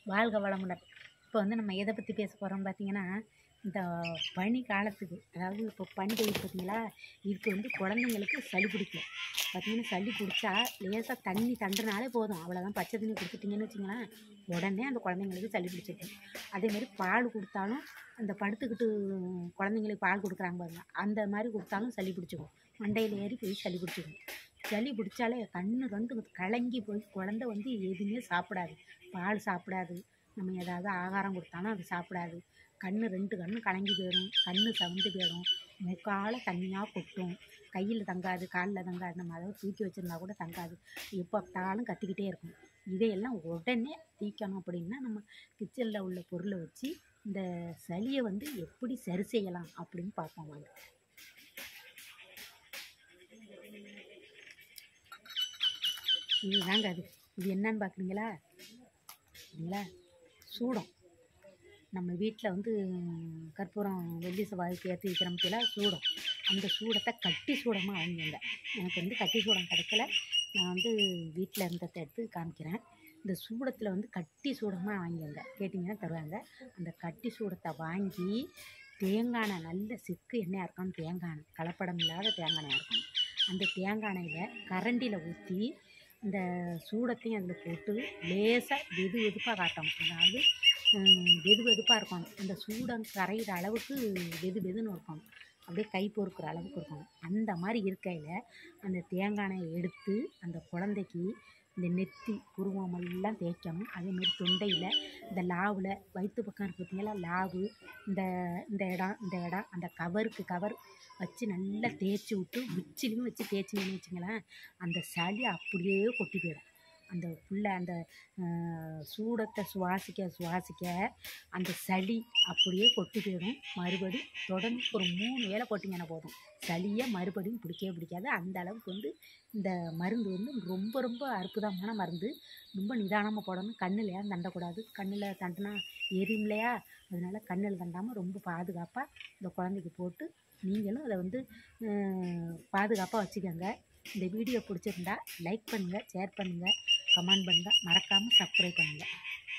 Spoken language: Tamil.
வாழ்க வளமுடன் இப்போ வந்து நம்ம எதை பற்றி பேச போகிறோம் பார்த்தீங்கன்னா இந்த பனி காலத்துக்கு அதாவது இப்போ பனி பெய்யுது பார்த்தீங்களா இதுக்கு வந்து குழந்தைங்களுக்கு சளி பிடிக்கும் பார்த்தீங்கன்னா சளி பிடிச்சா லேசாக தண்ணி தண்டுனாலே போதும் அவ்வளோதான் பச்சை தண்ணி கொடுத்துட்டிங்கன்னு வச்சுங்களேன் உடனே அந்த குழந்தைங்களுக்கு சளி பிடிச்சிக்கும் அதேமாதிரி பால் கொடுத்தாலும் அந்த படுத்துக்கிட்டு குழந்தைங்களுக்கு பால் கொடுக்குறாங்க பாருங்க அந்த மாதிரி கொடுத்தாலும் சளி பிடிச்சிக்கும் மண்டையில் ஏறி போய் சளி பிடிச்சிக்கும் சளி பிடிச்சாலே கண்ணு ரெண்டு கலங்கி போய் குழந்தை வந்து எதுவுமே சாப்பிடாது பால் சாப்பிடாது நம்ம ஏதாவது ஆகாரம் கொடுத்தாலும் அது சாப்பிடாது கண்ணு ரெண்டு கண்ணு கலங்கி போயிடும் கண்ணு சவுந்து போயிடும் முக்கால தண்ணியாக கொட்டும் கையில் தங்காது காலில் தங்காது நம்ம அதை தூக்கி வச்சுருந்தா கூட தங்காது எப்போ பார்த்தாலும் கத்திக்கிட்டே இருக்கும் இதையெல்லாம் உடனே தீக்கணும் அப்படின்னா நம்ம கிச்சனில் உள்ள பொருளை வச்சு இந்த சளியை வந்து எப்படி சரி செய்யலாம் அப்படின்னு பார்ப்போம் வாங்க இதுதாங்க அது இது என்னன்னு பார்க்குறீங்களா சரிங்களா சூடம் நம்ம வீட்டில் வந்து கற்பூரம் வெள்ளி செவ்வாய்க்கு ஏற்றி வைக்கிற முக்கியில் சூடம் அந்த சூடத்தை கட்டி சூடமாக வாங்கிங்க எனக்கு வந்து கட்டி சூடம் கிடைக்கல நான் வந்து வீட்டில் இருந்ததை எடுத்து காமிக்கிறேன் இந்த சூடத்தில் வந்து கட்டி சூடமாக வாங்கிங்க கேட்டிங்கன்னா தருவாங்க அந்த கட்டி சூடத்தை வாங்கி தேங்காய் எண்ணெய் நல்ல சிக்கு எண்ணெயாக இருக்கணும் தேங்காய் எண்ணெய் கலப்படம் இல்லாத தேங்காய் எண்ணெயாக இருக்கணும் அந்த தேங்காய் எண்ணெயில் கரண்டியில் ஊற்றி இந்த சூடத்தையும் அதில் போட்டு லேசாக வெது வெதுப்பாக காட்டணும் அதாவது ஹம், வெது வெதுப்பாக இருக்கணும் அந்த சூடம் கரையிற அளவுக்கு வெது வெதுன்னு இருக்கணும் அப்படியே கை பொறுக்கிற அளவுக்கு இருக்கணும் அந்த மாதிரி இருக்கையில் அந்த தேங்காய் எண்ணெயை எடுத்து அந்த குழந்தைக்கு இந்த நெத்தி புருவம் எல்லாம் தேய்க்கணும் அதேமாரி தொண்டையில் இந்த லாவில் வயிற்று பக்கம் இருக்கு பார்த்தீங்களா லாவு இந்த இந்த இடம் இந்த இடம் அந்த கவருக்கு கவர் வச்சு நல்லா தேய்ச்சி விட்டு உச்சிலையும் வச்சு தேய்ச்சிங்கன்னு வச்சுங்களேன் அந்த சளி அப்படியே கொட்டி போயிடும் அந்த ஃபுல்லாக அந்த ஆஹ், சூடத்தை சுவாசிக்க சுவாசிக்க அந்த சளி அப்படியே கொட்டி போயிடும் மறுபடி தொடர்ந்து ஒரு மூணு வேளை போட்டிங்கன்னா போதும் சளியை மறுபடியும் பிடிக்கவே பிடிக்காது அந்த அளவுக்கு வந்து இந்த மருந்து வந்து ரொம்ப ரொம்ப அற்புதமான மருந்து ரொம்ப நிதானமாக போடணும் கண்ணில் ஏன் தண்டக்கூடாது கண்ணில் தண்டினா எரியும் இல்லையா அதனால் கண்ணில் தண்டாமல் ரொம்ப பாதுகாப்பாக இந்த குழந்தைக்கு போட்டு நீங்களும் அதை வந்து பாதுகாப்பாக வச்சுக்கோங்க இந்த வீடியோ பிடிச்சிருந்தா லைக் பண்ணுங்கள் ஷேர் பண்ணுங்கள் கமெண்ட் பண்ணுங்கள் மறக்காமல் சப்ஸ்கிரைப் பண்ணுங்கள்